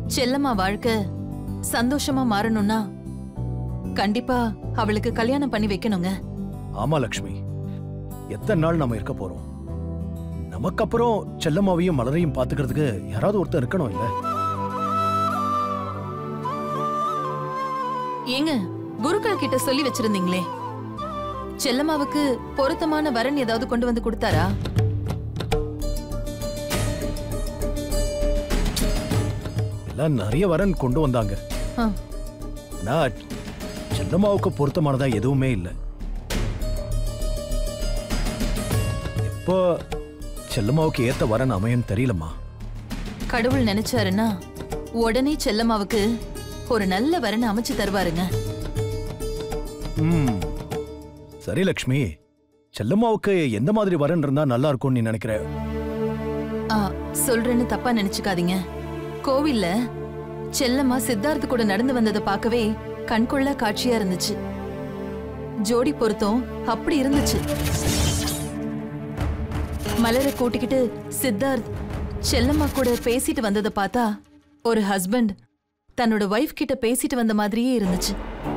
செல்லம்மா வாழ்க்கை சந்தோஷமா மாறணும்னா கண்டிப்பா அவளுக்கு கல்யாணம் பண்ணி வைக்கணுங்க ஆமா லக்ஷ்மி எத்தனை நாள் நாம இருக்க போறோம் நமக்கு அப்புறம் செல்லம்மாவையும் மலரையும் பாத்துக்கிறதுக்கு யாராவது ஒருத்தர் இருக்கணும் இல்ல ஏங்க குருக்கள் கிட்ட சொல்லி வச்சிருந்தீங்களே செல்லம்மாவுக்கு பொருத்தமான வரன் ஏதாவது கொண்டு வந்து கொடுத்தாரா எல்லாம் நிறைய வரன் கொண்டு வந்தாங்க ஆ, நான் செல்லம்மாவுக்கு பொருத்தமானதா எதுவுமே இல்லை எப்போ செல்லம்மாவுக்கு ஏத்த வரன் அமையும் தெரியலம்மா கடவுள் நினைச்சாருன்னா உடனே செல்லம்மாவுக்கு ஒரு நல்ல வரன் அமைச்சு தருவாருங்க ம் சரி லக்ஷ்மி செல்லம்மாவுக்கு எந்த மாதிரி வரன் இருந்தா நல்லா இருக்கும்னு நீ நினைக்கிற ஆ, சொல்றேன்னு தப்பா நினைச்சுக்காதீங்க கோவில்ல செல்லம்மா சித்தார்த்து கூட நடந்து வந்ததை பார்க்கவே கண்கொள்ளா காட்சியா இருந்துச்சு ஜோடி பொருத்தம் அப்படி இருந்துச்சு மலரை கூட்டிக்கிட்டு சித்தார்த் செல்லம்மா கூட பேசிட்டு வந்ததை பார்த்தா ஒரு ஹஸ்பண்ட் தன்னோட ஒய்ஃப் கிட்ட பேசிட்டு வந்த மாதிரியே இருந்துச்சு